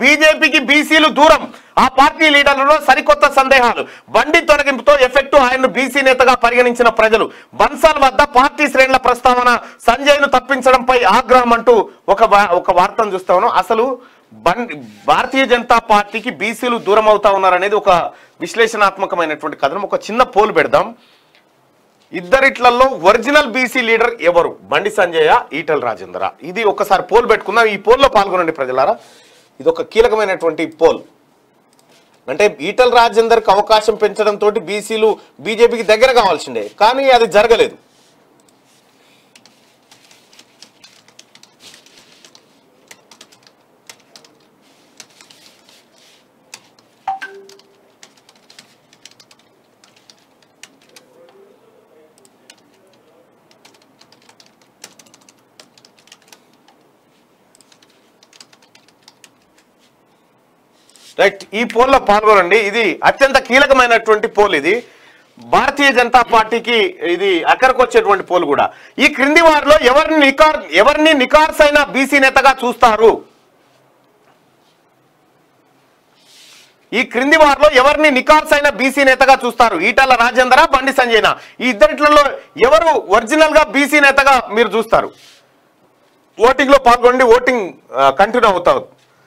బీజేపీకి బీసీలు దూరం ఆ పార్టీ లీడర్లలో సరికొత్త సందేహాలు బండి తొలగింపుతో ఎఫెక్టు ఆయన్ను బీసీ నేతగా పరిగణించిన ప్రజలు బన్సాల్ వద్ద పార్టీ శ్రేణుల ప్రస్తావన సంజయ్ను తప్పించడంపై ఆగ్రహం అంటూ ఒక వా- ఒక వార్తను చూస్తా ఉన్నాం అసలు బండి భారతీయ జనతా పార్టీకి బీసీలు దూరం అవుతా ఉన్నారనేది ఒక విశ్లేషణాత్మకమైనటువంటి కథనం ఒక చిన్న పోల్ పెడదాం ఇద్దరిట్లలో ఒరిజినల్ బీసీ లీడర్ ఎవరు బండి సంజయ ఈటల రాజేంద్ర ఇది ఒకసారి పోల్ పెట్టుకుందాం ఈ పోల్లో పాల్గొనండి ప్రజలారా ఇది ఒక కీలకమైనటువంటి పోల్ అంటే ఈటల రాజేందర్కి అవకాశం పెంచడంతో బీసీలు బీజేపీకి దగ్గర కావాల్సిందే కానీ అది జరగలేదు రైట్ ఈ పోల్లో పాల్గొనండి ఇది అత్యంత కీలకమైనటువంటి పోల్ ఇది భారతీయ జనతా పార్టీకి ఇది అక్కడికి వచ్చేటువంటి పోల్ కూడా ఈ క్రింది వారిలో ఎవరిని నికార్ ఎవరిని నికార్స్ అయిన బీసీ నేతగా చూస్తారు ఈ క్రింది వారిలో ఎవరిని నికార్స్ అయిన బీసీ నేతగా చూస్తారు ఈటల రాజేందర బండి సంజయ్న ఈ ఇద్దరిట్లలో ఎవరు ఒరిజినల్ గా బీసీ నేతగా మీరు చూస్తారు ఓటింగ్ లో పాల్గొండి ఓటింగ్ కంటిన్యూ అవుతారు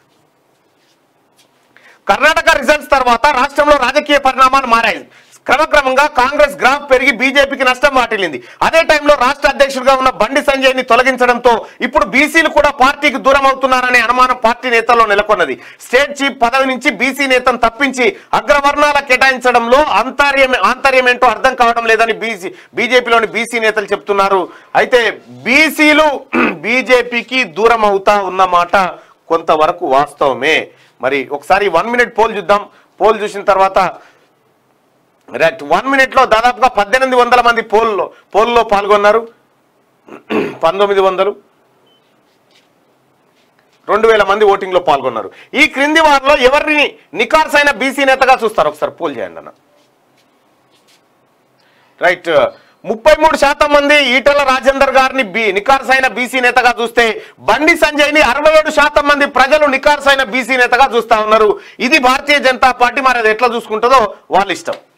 కర్ణాటక రిజల్ట్స్ తర్వాత రాష్ట్రంలో రాజకీయ పరిణామాలు మారాయి క్రమక్రమంగా కాంగ్రెస్ గ్రాఫ్ పెరిగి బీజేపీకి నష్టం వాటిల్లింది అదే టైంలో రాష్ట్ర అధ్యక్షుడిగా ఉన్న బండి సంజయ్ ని తొలగించడంతో ఇప్పుడు బీసీలు కూడా పార్టీకి దూరం అవుతున్నారనే అనుమానం పార్టీ నేతల్లో నెలకొన్నది స్టేట్ చీఫ్ పదవి నుంచి బీసీ నేతను తప్పించి అగ్రవర్ణాల కేటాయించడంలో అంతర్యం ఆంతర్యం ఏంటో అర్థం కావడం లేదని బీసీ బీజేపీలోని బీసీ నేతలు చెప్తున్నారు అయితే బీసీలు బీజేపీకి దూరం అవుతా ఉన్నమాట కొంతవరకు వాస్తవమే మరి ఒకసారి వన్ మినిట్ పోల్ చూద్దాం పోల్ చూసిన తర్వాత రైట్ వన్ మినిట్ లో దాదాపుగా పద్దెనిమిది వందల మంది పోల్లో పోల్లో పాల్గొన్నారు పంతొమ్మిది వందలు రెండు వేల మంది ఓటింగ్ లో పాల్గొన్నారు ఈ క్రింది వారిలో ఎవరిని నికార్స్ అయిన బీసీ నేతగా చూస్తారు ఒకసారి పోల్ చేయండి అన్న రైట్ ముప్పై మూడు శాతం మంది ఈటల రాజేందర్ గారిని బి నికార్స్ అయిన బీసీ నేతగా చూస్తే బండి సంజయ్ ని అరవై ఏడు శాతం మంది ప్రజలు నికార్స్ అయిన బీసీ నేతగా చూస్తా ఉన్నారు ఇది భారతీయ జనతా పార్టీ మరి అది ఎట్లా చూసుకుంటుందో వాళ్ళ ఇష్టం